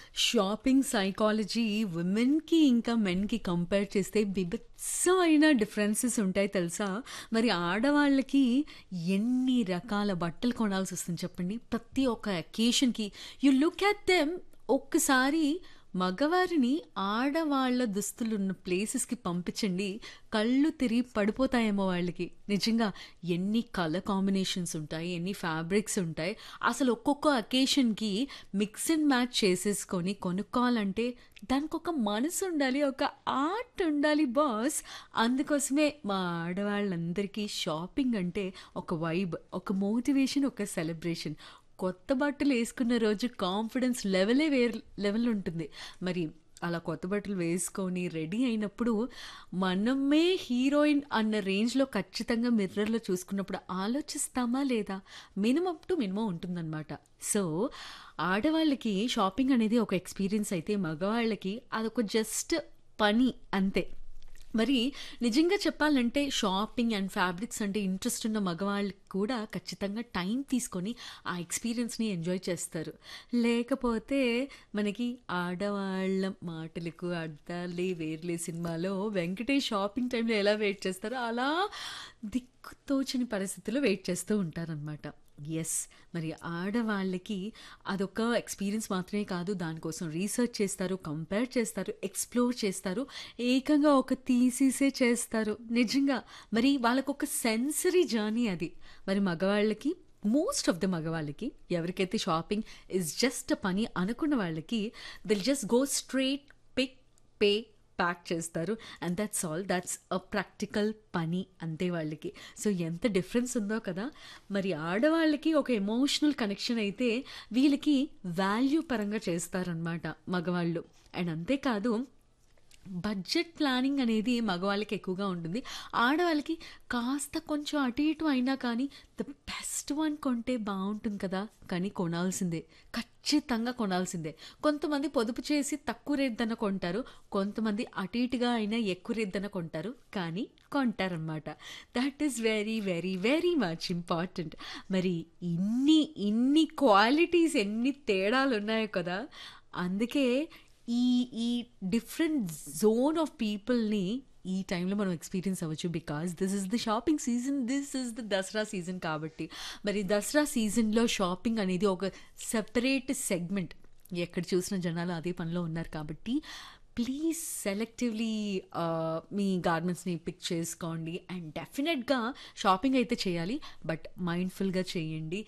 Shopping psychology విమెన్‌కి ఇంకా మెన్‌కి compare చేస్తే బీభత్సమైన డిఫరెన్సెస్ ఉంటాయి తెలుసా? మరి ఆడవాళ్ళకి ఎన్ని రకాల బట్టలు కొనాల్సొస్తుంది చెప్పండి. ప్రతి ఒక్క అకేషన్‌కి యూ లుక్ అట్ దెమ్ ఒక్కసారి మగవారిని ఆడవాళ్ళ దుస్తులున్న ప్లేసెస్‌కి పంపించండి. కళ్ళు తిరిగి పడిపోతాయేమో వాళ్ళకి. నిజంగా ఎన్ని కలర్ కాంబినేషన్స్ ఉంటాయి. ఎన్ని ఫ్యాబ్రిక్స్ ఉంటాయి. అసలు ఒక్కొక్క అకేషన్‌కి మిక్స్ అండ్ మ్యాచ్ చేసేసుకొని కొనుక్కోవాలంటే దానికొక మనసుండాలి. ఒక ఆర్ట్ ఉండాలి బాస్. అందుకోసమే మా ఆడవాళ్ళందరికీ షాపింగ్ అంటే ఒక వైబ్, ఒక మోటివేషన్, ఒక సెలబ్రేషన్. కొత్త బట్టలు ఏసుకున్న రోజు కాన్ఫిడెన్స్ లెవెలే వేరు లెవెల్ ఉంటుంది. మరి అలా కొత్త బట్టలు వేసుకొని రెడీ అయినప్పుడు మనమే హీరోయిన్ అన్న రేంజ్‌లో ఖచ్చితంగా మిర్రర్‌లో చూసుకున్నప్పుడు ఆలోచిస్తామా లేదా? మినిమమ్ టు మినిమమ్ ఉంటుందనమాట. సో, ఆడవాళ్ళకి షాపింగ్ అనేది ఒక ఎక్స్‌పీరియన్స్ అయితే మగవాళ్ళకి అదొక జస్ట్ పని అంతే. మరి నిజంగా చెప్పాలంటే షాపింగ్ అండ్ ఫ్యాబ్రిక్స్ అంటే ఇంట్రెస్ట్ ఉన్న మగవాళ్ళకి కూడా ఖచ్చితంగా టైం తీసుకొని ఆ ఎక్స్‌పీరియన్స్‌ని ఎంజాయ్ చేస్తారు. లేకపోతే మనకి ఆడవాళ్ళ మాటలకు అర్థాలే వేరులే సినిమాలో వెంకటేష్ షాపింగ్ టైమ్‌లో ఎలా వెయిట్ చేస్తారో అలా దిక్కుతోచని పరిస్థితిలో వెయిట్ చేస్తూ ఉంటారనమాట. యెస్. మరి ఆడవాళ్ళకి అదొక ఎక్స్‌పీరియన్స్ మాత్రమే కాదు. దానికోసం రీసెర్చ్ చేస్తారు, కంపేర్ చేస్తారు, ఎక్స్‌ప్లోర్ చేస్తారు. ఏకంగా ఒక థీసిసే చేస్తారు. నిజంగా. మరి వాళ్ళకొక సెన్సరీ జర్నీ అది. మరి మగవాళ్ళకి మోస్ట్ ఆఫ్ ద మగవాళ్ళకి ఎవరికైతే షాపింగ్ ఈజ్ జస్ట్ ఎ పని అనుకున్న వాళ్ళకి will just go straight pick, pay, pack చేస్తారు. And that's all. That's a practical పని అంతే వాళ్ళకి. సో, ఎంత డిఫరెన్స్ ఉందో కదా! మరి ఆడవాళ్ళకి ఒక ఎమోషనల్ కనెక్షన్ అయితే వీళ్ళకి వాల్యూ పరంగా చేస్తారనమాట మగవాళ్ళు. అండ్ అంతే కాదు బడ్జెట్ ప్లానింగ్ అనేది మగవాళ్ళకి ఎక్కువగా ఉంటుంది. ఆడవాళ్ళకి కాస్త కొంచెం అటు ఇటు అయినా కానీ ద బెస్ట్ వన్ కొంటే బావుంటుంది కదా! కానీ కొనాల్సిందే. ఖచ్చితంగా కొనాల్సిందే. కొంతమంది పొదుపు చేసి తక్కువ రేట్‌దన కొంటారు. కొంతమంది అటు ఇటుగా అయినా ఎక్కువ రేట్‌దన కొంటారు. కానీ కొంటారనమాట. That is very very very much important. మరి ఇన్ని ఇన్ని క్వాలిటీస్ ఎన్ని తేడాలున్నాయో కదా! అందుకే ఈ ఈ డిఫరెంట్ జోన్ ఆఫ్ పీపుల్‌ని ఈ టైంలో మనం ఎక్స్‌పీరియన్స్ అవ్వచ్చు. Because this is the shopping season. This is the Dasara season కాబట్టి. మరి దసరా సీజన్‌లో షాపింగ్ అనేది ఒక సెపరేట్ సెగ్మెంట్. ఎక్కడ చూసినా జనాలు అదే పనిలో ఉన్నారు కాబట్టి ప్లీజ్ సెలెక్టివ్‌లీ ఆహ్, మీ గార్మెంట్స్‌ని పిక్ చేసుకోండి. అండ్ డెఫినెట్‌గా షాపింగ్ అయితే చేయాలి. బట్ మైండ్‌ఫుల్‌గా చేయండి.